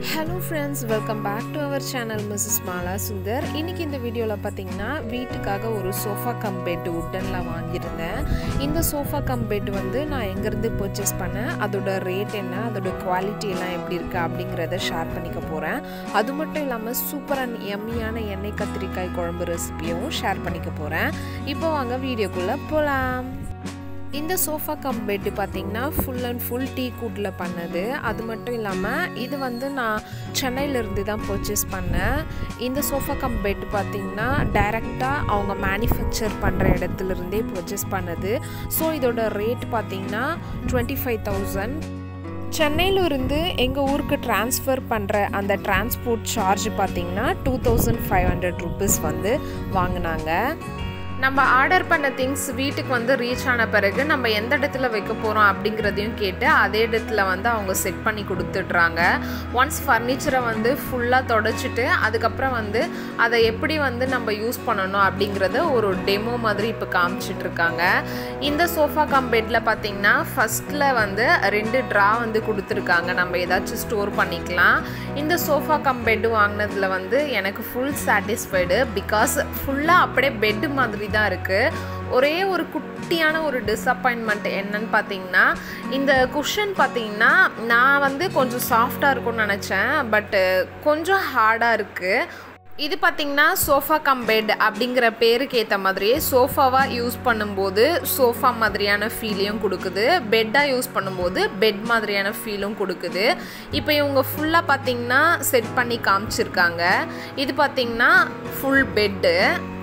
hello friends welcome back to our channel Mrs Mala Sundar இன்னைக்கு இந்த வீடியோவில் பார்த்தீங்கன்னா வீட்டுக்காக ஒரு சோஃபா கம் பெட் உட்டனில் வாங்கியிருந்தேன் இந்த சோஃபா கம் பெட் வந்து நான் எங்கேருந்து பர்ச்சேஸ் பண்ணேன் அதோட ரேட் என்ன அதோட குவாலிட்டி எல்லாம் எப்படி இருக்குது அப்படிங்கிறத ஷேர் பண்ணிக்க போகிறேன் அது மட்டும் இல்லாமல் சூப்பரான எம்மியான எண்ணெய் கத்திரிக்காய் குழம்பு ரெசிபியும் ஷேர் பண்ணிக்க போகிறேன் இப்போ வாங்க வீடியோக்குள்ளே போகலாம் இந்த சோஃபா கம் பெட்டு பார்த்தீங்கன்னா ஃபுல் அண்ட் ஃபுல் டீ கூட்டில் பண்ணது அது மட்டும் இல்லாமல் இது வந்து நான் சென்னையிலேருந்து தான் பர்ச்சேஸ் பண்ணேன் இந்த சோஃபா கம் பெட் பார்த்தீங்கன்னா டைரெக்டாக அவங்க மேனுஃபேக்சர் பண்ணுற இடத்துலேருந்தே பர்ச்சேஸ் பண்ணது ஸோ இதோட ரேட் பார்த்தீங்கன்னா டுவெண்ட்டி ஃபைவ் தௌசண்ட் சென்னையிலிருந்து எங்கள் ஊருக்கு ட்ரான்ஸ்ஃபர் பண்ணுற அந்த டிரான்ஸ்போர்ட் சார்ஜ் பார்த்தீங்கன்னா two thousand five hundred rupees வந்து வாங்கினாங்க நம்ம ஆர்டர் பண்ண திங்ஸ் வீட்டுக்கு வந்து ரீச் ஆன பிறகு நம்ம எந்த இடத்துல வைக்க போகிறோம் அப்படிங்கிறதையும் கேட்டு அதே இடத்துல வந்து அவங்க செட் பண்ணி கொடுத்துட்றாங்க ஒன்ஸ் ஃபர்னிச்சரை வந்து ஃபுல்லாக தொடச்சிட்டு அதுக்கப்புறம் வந்து அதை எப்படி வந்து நம்ம யூஸ் பண்ணணும் அப்படிங்கிறத ஒரு டெமோ மாதிரி இப்போ காமிச்சிட்ருக்காங்க இந்த சோஃபா கம் பெட்டில் பார்த்தீங்கன்னா ஃபஸ்ட்டில் வந்து ரெண்டு ட்ரா வந்து கொடுத்துருக்காங்க நம்ம ஏதாச்சும் ஸ்டோர் பண்ணிக்கலாம் இந்த சோஃபா கம் பெட்டு வாங்கினதில் வந்து எனக்கு ஃபுல் சாட்டிஸ்ஃபைடு பிகாஸ் ஃபுல்லாக அப்படியே பெட்டு மாதிரி தான் இருக்குது ஒரே ஒரு குட்டியான ஒரு டிஸப்பாயின்மெண்ட் என்னன்னு பார்த்தீங்கன்னா இந்த குஷன் பார்த்தீங்கன்னா நான் வந்து கொஞ்சம் சாஃப்டாக இருக்கும்னு நினச்சேன் பட்டு கொஞ்சம் ஹார்டாக இருக்குது இது பார்த்திங்கன்னா சோஃபா கம் பெட் அப்படிங்கிற பேருக்கு ஏற்ற மாதிரியே சோஃபாவாக யூஸ் பண்ணும்போது சோஃபா மாதிரியான ஃபீலையும் கொடுக்குது பெட்டாக யூஸ் பண்ணும்போது பெட் மாதிரியான ஃபீலும் கொடுக்குது இப்போ இவங்க ஃபுல்லாக பார்த்திங்கன்னா செட் பண்ணி காமிச்சிருக்காங்க இது பார்த்திங்கன்னா ஃபுல் பெட்டு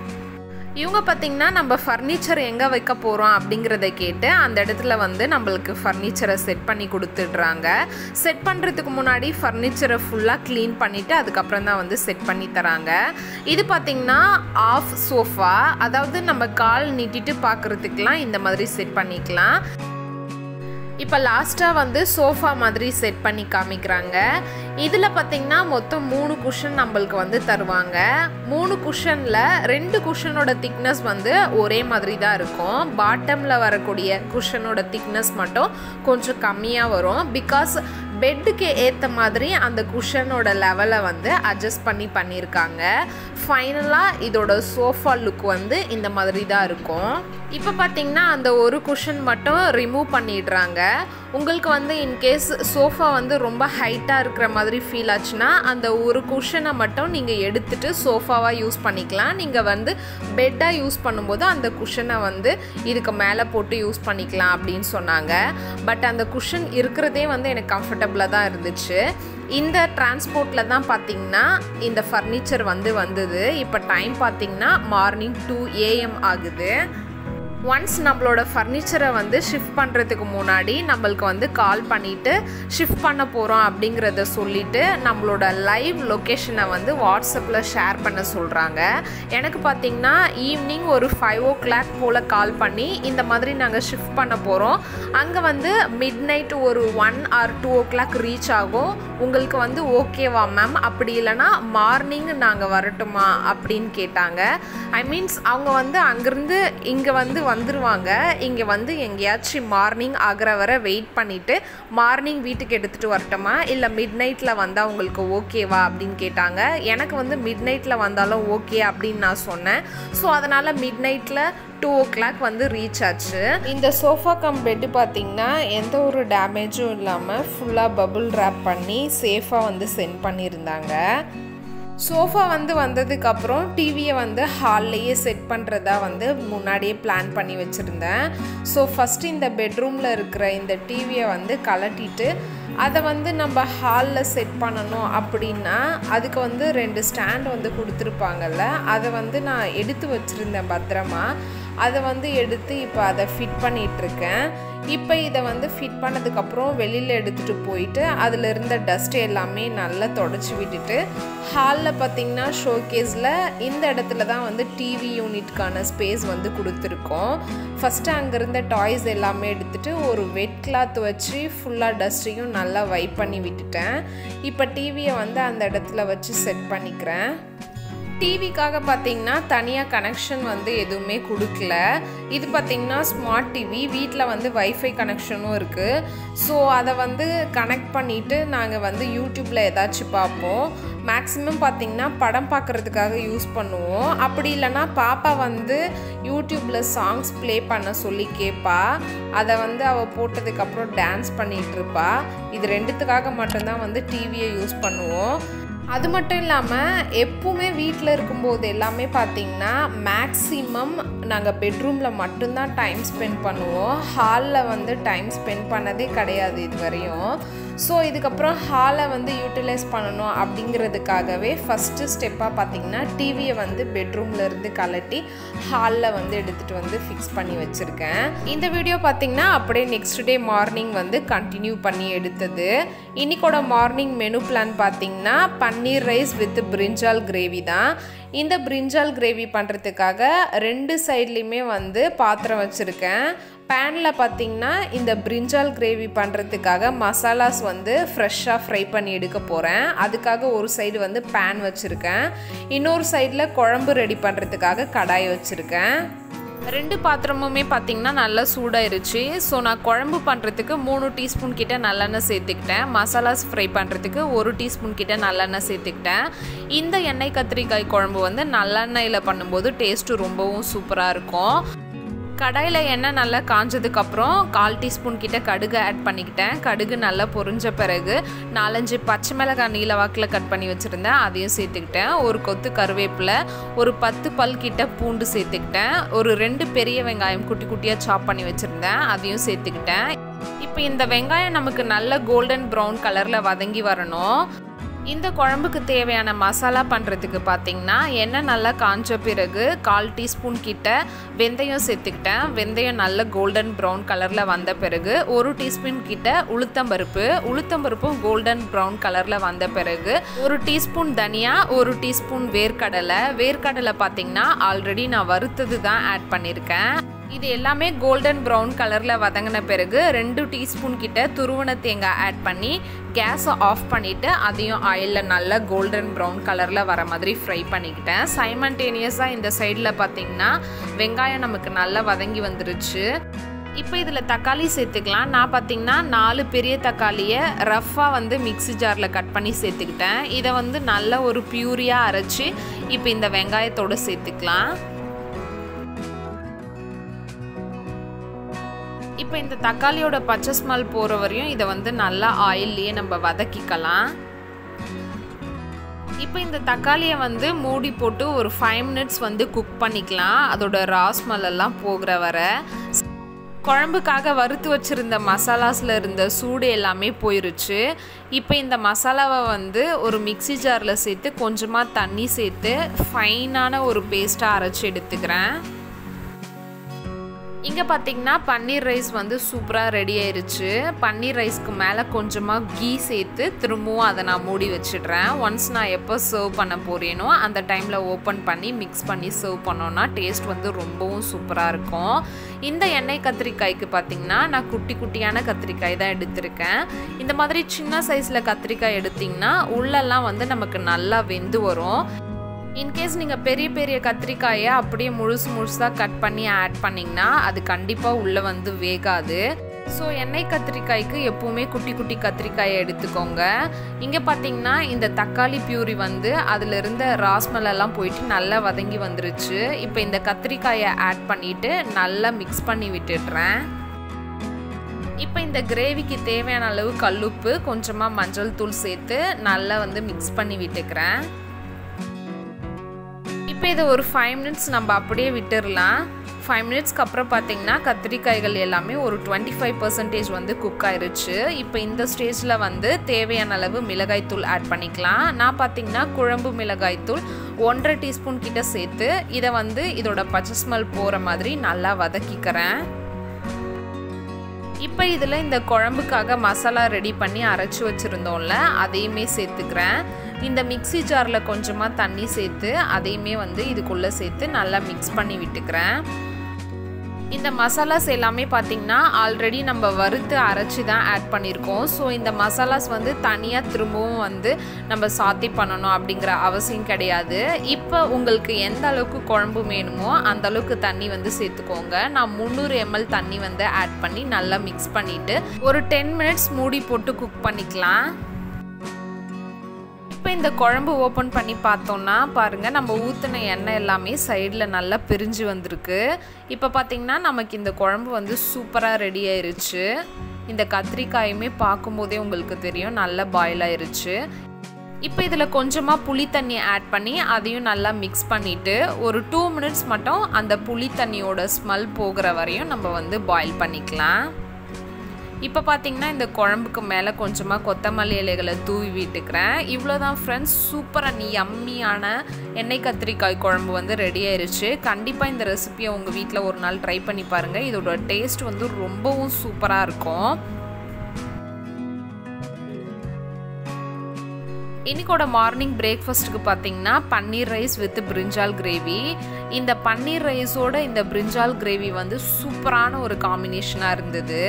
இவங்க பார்த்திங்கன்னா நம்ம ஃபர்னிச்சர் எங்கே வைக்க போகிறோம் அப்படிங்கிறத கேட்டு அந்த இடத்துல வந்து நம்மளுக்கு ஃபர்னிச்சரை செட் பண்ணி கொடுத்துட்றாங்க செட் பண்ணுறதுக்கு முன்னாடி ஃபர்னிச்சரை ஃபுல்லாக க்ளீன் பண்ணிவிட்டு அதுக்கப்புறம் தான் வந்து செட் பண்ணி தராங்க இது பார்த்திங்கன்னா ஆஃப் சோஃபா அதாவது நம்ம கால் நீட்டிட்டு பார்க்குறதுக்கெலாம் இந்த மாதிரி செட் பண்ணிக்கலாம் இப்போ லாஸ்ட்டாக வந்து சோஃபா மாதிரி செட் பண்ணி காமிக்கிறாங்க இதில் பார்த்திங்கன்னா மொத்தம் மூணு குஷன் நம்மளுக்கு வந்து தருவாங்க மூணு குஷனில் ரெண்டு குஷனோட திக்னஸ் வந்து ஒரே மாதிரி தான் இருக்கும் பாட்டமில் வரக்கூடிய குஷனோட திக்னஸ் மட்டும் கொஞ்சம் கம்மியாக வரும் பிகாஸ் பெட்டுக்கு ஏற்ற மாதிரி அந்த குஷனோட லெவலை வந்து அட்ஜஸ்ட் பண்ணி பண்ணியிருக்காங்க ஃபைனலாக இதோட சோஃபா லுக் வந்து இந்த மாதிரி தான் இருக்கும் இப்போ பார்த்தீங்கன்னா அந்த ஒரு குஷன் மட்டும் ரிமூவ் பண்ணிடுறாங்க உங்களுக்கு வந்து இன்கேஸ் சோஃபா வந்து ரொம்ப ஹைட்டாக இருக்கிற மாதிரி ஃபீல் ஆச்சுன்னா அந்த ஒரு குஷனை மட்டும் நீங்கள் எடுத்துட்டு சோஃபாவாக யூஸ் பண்ணிக்கலாம் நீங்கள் வந்து பெட்டாக யூஸ் பண்ணும்போது அந்த குஷனை வந்து இதுக்கு மேலே போட்டு யூஸ் பண்ணிக்கலாம் அப்படின்னு சொன்னாங்க பட் அந்த குஷன் இருக்கிறதே வந்து எனக்கு கம்ஃபர்டபுளாக தான் இருந்துச்சு இந்த டிரான்ஸ்போர்ட்டில் தான் பார்த்தீங்கன்னா இந்த ஃபர்னிச்சர் வந்து வந்தது இப்போ டைம் பார்த்தீங்கன்னா மார்னிங் டூ ஏஎம் ஆகுது ஒன்ஸ் நம்மளோட ஃபர்னிச்சரை வந்து ஷிஃப்ட் பண்ணுறதுக்கு முன்னாடி நம்மளுக்கு வந்து கால் பண்ணிவிட்டு ஷிஃப்ட் பண்ண போகிறோம் அப்படிங்கிறத சொல்லிவிட்டு நம்மளோட லைவ் லொக்கேஷனை வந்து வாட்ஸ்அப்பில் ஷேர் பண்ண சொல்கிறாங்க எனக்கு பார்த்திங்கன்னா ஈவினிங் ஒரு ஃபைவ் ஓ கிளாக் போல் கால் பண்ணி இந்த மாதிரி நாங்கள் ஷிஃப்ட் பண்ண போகிறோம் அங்கே வந்து மிட் நைட் ஒரு one or two o'clock reach ஆகும் உங்களுக்கு வந்து ஓகேவா மேம் அப்படி இல்லைனா மார்னிங் நாங்கள் வரட்டுமா அப்படின்னு கேட்டாங்க ஐ மீன்ஸ் அவங்க வந்து அங்கேருந்து இங்கே வந்து வந்துருவாங்க இங்கே வந்து எங்கேயாச்சும் மார்னிங் ஆகிற வரை வெயிட் பண்ணிவிட்டு மார்னிங் வீட்டுக்கு எடுத்துகிட்டு வரட்டுமா இல்லை மிட் நைட்டில் வந்தால் உங்களுக்கு ஓகேவா அப்படின்னு கேட்டாங்க எனக்கு வந்து மிட் நைட்டில் வந்தாலும் ஓகே அப்படின்னு நான் சொன்னேன் ஸோ அதனால் மிட் நைட்டில் டூ ஓ கிளாக் வந்து ரீச் ஆச்சு இந்த சோஃபா கம் பெட்டு பார்த்தீங்கன்னா எந்த ஒரு டேமேஜும் இல்லாமல் ஃபுல்லாக பபுள் ரேப் பண்ணி சேஃபாக வந்து சென்ட் பண்ணியிருந்தாங்க சோஃபா வந்து வந்ததுக்கப்புறம் டிவியை வந்து ஹால்லையே செட் பண்ணுறதா வந்து முன்னாடியே பிளான் பண்ணி வச்சுருந்தேன் ஸோ ஃபஸ்ட்டு இந்த பெட்ரூமில் இருக்கிற இந்த டிவியை வந்து கலட்டிட்டு அதை வந்து நம்ம ஹாலில் செட் பண்ணணும் அப்படின்னா அதுக்கு வந்து ரெண்டு ஸ்டாண்ட் வந்து கொடுத்துருப்பாங்கல்ல அதை வந்து நான் எடுத்து வச்சுருந்தேன் பத்திரமா அதை வந்து எடுத்து இப்போ அதை ஃபிட் பண்ணிகிட்ருக்கேன் இப்போ இதை வந்து ஃபிட் பண்ணதுக்கப்புறம் வெளியில் எடுத்துகிட்டு போயிட்டு அதில் இருந்த டஸ்ட் எல்லாமே நல்லா தொடச்சி விட்டுட்டு ஹாலில் பார்த்திங்கன்னா ஷோகேஸில் இந்த இடத்துல தான் வந்து டிவி யூனிட்கான ஸ்பேஸ் வந்து கொடுத்துருக்கோம் ஃபஸ்ட்டு அங்கே இருந்த டாய்ஸ் எல்லாமே எடுத்துகிட்டு ஒரு வெட் கிளாத் வச்சு ஃபுல்லாக டஸ்ட்டையும் நல்லா வைப் பண்ணி விட்டுட்டேன் இப்போ டிவியை வந்து அந்த இடத்துல வச்சு செட் பண்ணிக்கிறேன் டிவிக்காக பார்த்தீங்கன்னா தனியாக கனெக்ஷன் வந்து எதுவுமே கொடுக்கல இது பார்த்தீங்கன்னா ஸ்மார்ட் டிவி வீட்டில் வந்து வைஃபை கனெக்ஷனும் இருக்குது ஸோ அதை வந்து கனெக்ட் பண்ணிவிட்டு நாங்கள் வந்து யூடியூப்பில் ஏதாச்சும் பார்ப்போம் மேக்ஸிமம் பார்த்திங்கன்னா படம் பார்க்குறதுக்காக யூஸ் பண்ணுவோம் அப்படி இல்லைன்னா பாப்பா வந்து யூடியூப்பில் சாங்ஸ் ப்ளே பண்ண சொல்லி கேட்பா அதை வந்து அவள் போட்டதுக்கப்புறம் டான்ஸ் பண்ணிகிட்டு இருப்பா இது ரெண்டுத்துக்காக மட்டும்தான் வந்து டிவியை யூஸ் பண்ணுவோம் அது மட்டும் இல்லாமல் எப்பவுமே வீட்டில் இருக்கும்போது எல்லாமே பார்த்திங்கன்னா மேக்ஸிமம் நாங்கள் பெட்ரூமில் மட்டும்தான் டைம் ஸ்பெண்ட் பண்ணுவோம் ஹாலில் வந்து டைம் ஸ்பெண்ட் பண்ணதே கிடையாது இது வரையும் ஸோ இதுக்கப்புறம் ஹாலை வந்து யூட்டிலைஸ் பண்ணணும் அப்படிங்கிறதுக்காகவே ஃபஸ்ட்டு ஸ்டெப்பாக பார்த்திங்கன்னா டிவியை வந்து பெட்ரூமில் இருந்து கலட்டி ஹாலில் வந்து எடுத்துகிட்டு வந்து ஃபிக்ஸ் பண்ணி வச்சுருக்கேன் இந்த வீடியோ பார்த்திங்கன்னா அப்படியே நெக்ஸ்ட் டே மார்னிங் வந்து கண்டினியூ பண்ணி எடுத்தது இன்னைக்கோட மார்னிங் மெனு பிளான் பார்த்திங்கன்னா paneer rice with brinjal gravy தான் இந்த பிரிஞ்சால் கிரேவி பண்ணுறதுக்காக ரெண்டு சைட்லேயுமே வந்து பாத்திரம் வச்சுருக்கேன் பேனில் பார்த்தீங்கன்னா இந்த பிரிஞ்சால் கிரேவி பண்ணுறதுக்காக மசாலாஸ் வந்து ஃப்ரெஷ்ஷாக ஃப்ரை பண்ணி எடுக்க போகிறேன் அதுக்காக ஒரு சைடு வந்து பேன் வச்சுருக்கேன் இன்னொரு சைடில் குழம்பு ரெடி பண்ணுறதுக்காக கடாய் வச்சுருக்கேன் ரெண்டு பாத்திரமுமே பார்த்திங்கன்னா நல்லா சூடாயிருச்சு ஸோ நான் குழம்பு பண்ணுறதுக்கு மூணு டீஸ்பூன் கிட்ட நல்லெண்ணெய் சேர்த்துக்கிட்டேன் மசாலாஸ் ஃப்ரை பண்ணுறதுக்கு ஒரு டீஸ்பூன் கிட்ட நல்லெண்ணெய் சேர்த்துக்கிட்டேன் இந்த எண்ணெய் கத்திரிக்காய் குழம்பு வந்து நல்லெண்ணெயில் பண்ணும்போது டேஸ்ட்டு ரொம்பவும் சூப்பராக இருக்கும் கடாயில் எண்ணெய் நல்லா காஞ்சதுக்கப்புறம் கால் டீஸ்பூன் கிட்ட கடுகு ஆட் பண்ணிக்கிட்டேன் கடுகு நல்லா பொரிஞ்ச பிறகு நாலஞ்சு பச்சை மிளகாய் நீல வாக்கில் கட் பண்ணி வச்சுருந்தேன் அதையும் சேர்த்துக்கிட்டேன் ஒரு கொத்து கருவேப்பிலை ஒரு பத்து பல் கிட்ட பூண்டு சேர்த்துக்கிட்டேன் ஒரு ரெண்டு பெரிய வெங்காயம் குட்டி குட்டியாக சாப் பண்ணி வச்சுருந்தேன் அதையும் சேர்த்துக்கிட்டேன் இப்போ இந்த வெங்காயம் நமக்கு நல்ல கோல்டன் ப்ரௌன் கலரில் வதங்கி வரணும் இந்த குழம்புக்கு தேவையான மசாலா பண்ணுறதுக்கு பார்த்தீங்கன்னா எண்ணெய் நல்லா காஞ்ச பிறகு கால் டீஸ்பூன் கிட்ட வெந்தயம் சேர்த்துக்கிட்டேன் வெந்தயம் நல்ல கோல்டன் ப்ரௌன் கலரில் வந்த பிறகு ஒரு டீஸ்பூன் கிட்ட உளுத்தம்பருப்பு உளுத்தம்பருப்பும் கோல்டன் ப்ரௌன் கலரில் வந்த பிறகு ஒரு டீஸ்பூன் தனியா ஒரு டீஸ்பூன் வேர்க்கடலை வேர்க்கடலை பார்த்தீங்கன்னா ஆல்ரெடி நான் வறுத்தது தான் ஆட் பண்ணியிருக்கேன் இது எல்லாமே கோல்டன் ப்ரௌன் கலரில் வதங்கின பிறகு ரெண்டு டீஸ்பூன் கிட்ட துருவன தேங்காய் ஆட் பண்ணி கேஸை ஆஃப் பண்ணிவிட்டு அதையும் ஆயிலில் நல்லா கோல்டன் ப்ரௌன் கலரில் வர மாதிரி ஃப்ரை பண்ணிக்கிட்டேன் சைமன்டேனியஸாக இந்த சைடில் பார்த்தீங்கன்னா வெங்காயம் நமக்கு நல்லா வதங்கி வந்துருச்சு இப்போ இதில் தக்காளி சேர்த்துக்கலாம் நான் பார்த்தீங்கன்னா நாலு பெரிய தக்காளியை ரஃப்பாக வந்து மிக்ஸி ஜாரில் கட் பண்ணி சேர்த்துக்கிட்டேன் இதை வந்து நல்ல ஒரு பியூரியாக அரைச்சி இப்போ இந்த வெங்காயத்தோடு சேர்த்துக்கலாம் இப்போ இந்த தக்காளியோட பச்சை ஸ்மெல் போகிற வரையும் இதை வந்து நல்லா ஆயில்லையே நம்ம வதக்கிக்கலாம் இப்போ இந்த தக்காளியை வந்து மூடி போட்டு ஒரு ஃபைவ் மினிட்ஸ் வந்து குக் பண்ணிக்கலாம் அதோட ராஸ்மல் எல்லாம் போகிற வர குழம்புக்காக வறுத்து வச்சுருந்த மசாலாஸில் இருந்த சூடு எல்லாமே போயிருச்சு இப்போ இந்த மசாலாவை வந்து ஒரு மிக்சி ஜாரில் சேர்த்து கொஞ்சமாக தண்ணி சேர்த்து ஃபைனான ஒரு பேஸ்ட்டாக அரைச்சி எடுத்துக்கிறேன் இங்கே பார்த்தீங்கன்னா பன்னீர் ரைஸ் வந்து சூப்பராக ரெடி ஆயிருச்சு பன்னீர் ரைஸ்க்கு மேலே கொஞ்சமாக கீ சேர்த்து திரும்பவும் அதை நான் மூடி வச்சிடுறேன் ஒன்ஸ் நான் எப்போ சர்வ் பண்ண போகிறேனோ அந்த டைமில் ஓப்பன் பண்ணி மிக்ஸ் பண்ணி சர்வ் பண்ணோன்னா டேஸ்ட் வந்து ரொம்பவும் சூப்பராக இருக்கும் இந்த எண்ணெய் கத்திரிக்காய்க்கு பார்த்தீங்கன்னா நான் குட்டி குட்டியான கத்திரிக்காய் தான் எடுத்திருக்கேன் இந்த மாதிரி சின்ன சைஸில் கத்திரிக்காய் எடுத்திங்கன்னா உள்ளெல்லாம் வந்து நமக்கு நல்லா வெந்து வரும் இன்கேஸ் நீங்கள் பெரிய பெரிய கத்திரிக்காயை அப்படியே முழுசு முழுசாக கட் பண்ணி ஆட் பண்ணிங்கன்னா அது கண்டிப்பாக உள்ளே வந்து வேகாது ஸோ எண்ணெய் கத்திரிக்காய்க்கு எப்பவுமே குட்டி குட்டி கத்திரிக்காயை எடுத்துக்கோங்க இங்கே பார்த்தீங்கன்னா இந்த தக்காளி பியூரி வந்து அதில் இருந்த ராஸ்மலெல்லாம் போயிட்டு நல்லா வதங்கி வந்துருச்சு இப்போ இந்த கத்திரிக்காயை ஆட் பண்ணிவிட்டு நல்லா மிக்ஸ் பண்ணி விட்டுடுறேன் இப்போ இந்த கிரேவிக்கு தேவையான அளவு கல்லுப்பு கொஞ்சமாக மஞ்சள் தூள் சேர்த்து நல்லா வந்து மிக்ஸ் பண்ணி விட்டுக்கிறேன் இப்போ இதை ஒரு ஃபைவ் மினிட்ஸ் நம்ம அப்படியே விட்டுடலாம் ஃபைவ் மினிட்ஸ்க்கு அப்புறம் பார்த்தீங்கன்னா கத்திரிக்காய்கள் எல்லாமே ஒரு டுவெண்ட்டி ஃபைவ் பர்சன்டேஜ் வந்து குக் ஆயிருச்சு இப்போ இந்த ஸ்டேஜில் வந்து தேவையான அளவு மிளகாய்த்தூள் ஆட் பண்ணிக்கலாம் நான் பார்த்தீங்கன்னா குழம்பு மிளகாய்த்தூள் ஒன்றரை டீஸ்பூன் கிட்ட சேர்த்து இதை வந்து இதோட பச்சை ஸ்மெல் போகிற மாதிரி நல்லா வதக்கிக்கிறேன் இப்போ இதில் இந்த குழம்புக்காக மசாலா ரெடி பண்ணி அரைச்சி வச்சுருந்தோம்ல அதையுமே சேர்த்துக்கிறேன் இந்த மிக்சி ஜாரில் கொஞ்சமாக தண்ணி சேர்த்து அதையுமே வந்து இதுக்குள்ளே சேர்த்து நல்லா மிக்ஸ் பண்ணி விட்டுக்கிறேன் இந்த மசாலாஸ் எல்லாமே பார்த்திங்கன்னா ஆல்ரெடி நம்ம வறுத்து அரைச்சி தான் ஆட் பண்ணியிருக்கோம் ஸோ இந்த மசாலாஸ் வந்து தனியாக திரும்பவும் வந்து நம்ம சாத்தி பண்ணணும் அப்படிங்கிற அவசியம் கிடையாது இப்போ உங்களுக்கு எந்த அளவுக்கு குழம்பு வேணுமோ அந்த அளவுக்கு தண்ணி வந்து சேர்த்துக்கோங்க நான் முந்நூறு எம்எல் தண்ணி வந்து ஆட் பண்ணி நல்லா மிக்ஸ் பண்ணிவிட்டு ஒரு டென் மினிட்ஸ் மூடி போட்டு குக் பண்ணிக்கலாம் இப்போ இந்த குழம்பு ஓப்பன் பண்ணி பார்த்தோன்னா பாருங்கள் நம்ம ஊற்றின எண்ணெய் எல்லாமே சைடில் நல்லா பிரிஞ்சு வந்திருக்கு இப்போ பார்த்திங்கன்னா நமக்கு இந்த குழம்பு வந்து சூப்பராக ரெடி ஆயிருச்சு இந்த கத்திரிக்காயுமே பார்க்கும்போதே உங்களுக்கு தெரியும் நல்லா பாயில் ஆயிருச்சு இப்போ இதில் கொஞ்சமாக புளி தண்ணி ஆட் பண்ணி அதையும் நல்லா மிக்ஸ் பண்ணிவிட்டு ஒரு டூ மினிட்ஸ் மட்டும் அந்த புளி தண்ணியோட ஸ்மெல் போகிற வரையும் நம்ம வந்து பாயில் பண்ணிக்கலாம் இப்போ பார்த்தீங்கன்னா இந்த குழம்புக்கு மேலே கொஞ்சமாக கொத்தமல்லி இலைகளை தூவி விட்டுக்கிறேன் இவ்வளோதான் ஃப்ரெண்ட்ஸ் சூப்பராக நீ யம்மியான எண்ணெய் கத்திரிக்காய் குழம்பு வந்து ரெடி ஆயிருச்சு கண்டிப்பாக இந்த ரெசிபியை உங்கள் வீட்டில் ஒரு நாள் ட்ரை பண்ணி பாருங்கள் இதோட டேஸ்ட் வந்து ரொம்பவும் சூப்பராக இருக்கும் இன்னைக்கோட மார்னிங் பிரேக்ஃபாஸ்ட்டுக்கு பார்த்தீங்கன்னா paneer rice with brinjal gravy இந்த பன்னீர் ரைஸோட இந்த பிரிஞ்சால் கிரேவி வந்து சூப்பரான ஒரு காம்பினேஷனாக இருந்தது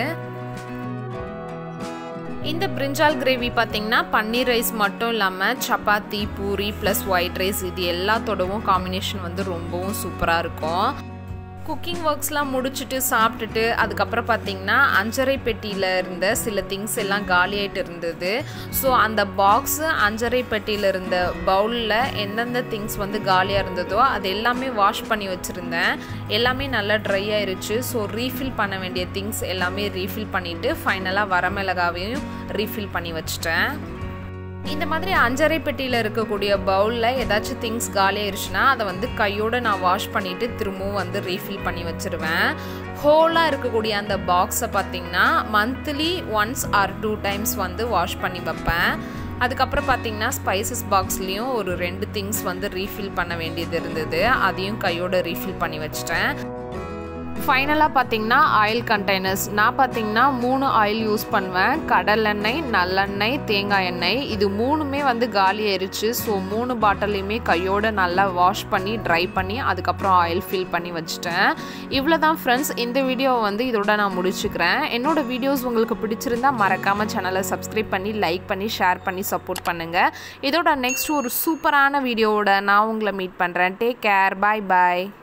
இந்த பிரிஞ்சால் கிரேவி பார்த்தீங்கன்னா பன்னீர் ரைஸ் மட்டும் இல்லாமல் சப்பாத்தி பூரி ப்ளஸ் ஒயிட் ரைஸ் இது எல்லாத்தோடவும் காம்பினேஷன் வந்து ரொம்பவும் சூப்பராக இருக்கும் குக்கிங் ஒர்க்ஸ்லாம் முடிச்சுட்டு சாப்பிட்டுட்டு அதுக்கப்புறம் பார்த்தீங்கன்னா அஞ்சரை பெட்டியில் இருந்த சில திங்ஸ் எல்லாம் காலியாயிட்டு இருந்தது ஸோ அந்த பாக்ஸு அஞ்சரை பெட்டியில் இருந்த பவுலில் எந்தெந்த திங்ஸ் வந்து காலியாக இருந்ததோ அது எல்லாமே வாஷ் பண்ணி வச்சுருந்தேன் எல்லாமே நல்லா ட்ரை ஆயிருச்சு ஸோ ரீஃபில் பண்ண வேண்டிய திங்ஸ் எல்லாமே ரீஃபில் பண்ணிவிட்டு ஃபைனலாக வரமிளகாவையும் ரீஃபில் பண்ணி வச்சிட்டேன் இந்த மாதிரி அஞ்சரை பெட்டியில் இருக்கக்கூடிய பவுலில் ஏதாச்சும் திங்ஸ் காலியாயிருச்சுன்னா அதை வந்து கையோடு நான் வாஷ் பண்ணிவிட்டு திரும்பவும் வந்து ரீஃபில் பண்ணி வச்சுருவேன் ஹோலாக இருக்கக்கூடிய அந்த பாக்ஸை பார்த்திங்கன்னா monthly once or two times வந்து வாஷ் பண்ணி வைப்பேன் அதுக்கப்புறம் பார்த்தீங்கன்னா ஸ்பைசஸ் பாக்ஸ்லேயும் ஒரு ரெண்டு திங்ஸ் வந்து ரீஃபில் பண்ண வேண்டியது இருந்தது அதையும் கையோட ரீஃபில் பண்ணி வச்சிட்டேன் ஃபைனலாக பார்த்தீங்கன்னா ஆயில் கண்டெய்னர்ஸ் நான் பார்த்தீங்கன்னா மூணு ஆயில் யூஸ் பண்ணுவேன் கடலெண்ணெய் நல்லெண்ணெய் தேங்காய் எண்ணெய் இது மூணுமே வந்து காலி ஆயிருச்சு ஸோ மூணு பாட்டிலையுமே கையோடு நல்லா வாஷ் பண்ணி ட்ரை பண்ணி அதுக்கப்புறம் ஆயில் ஃபில் பண்ணி வச்சுட்டேன் இவ்வளோ தான் ஃப்ரெண்ட்ஸ் இந்த வீடியோவை வந்து இதோட நான் முடிச்சுக்கிறேன் என்னோட வீடியோஸ் உங்களுக்கு பிடிச்சிருந்தா மறக்காமல் சேனலை சப்ஸ்கிரைப் பண்ணி லைக் பண்ணி ஷேர் பண்ணி சப்போர்ட் பண்ணுங்கள் இதோட நெக்ஸ்ட் ஒரு சூப்பரான வீடியோவோட நான் உங்களை மீட் பண்ணுறேன் டேக் கேர் பாய் பாய்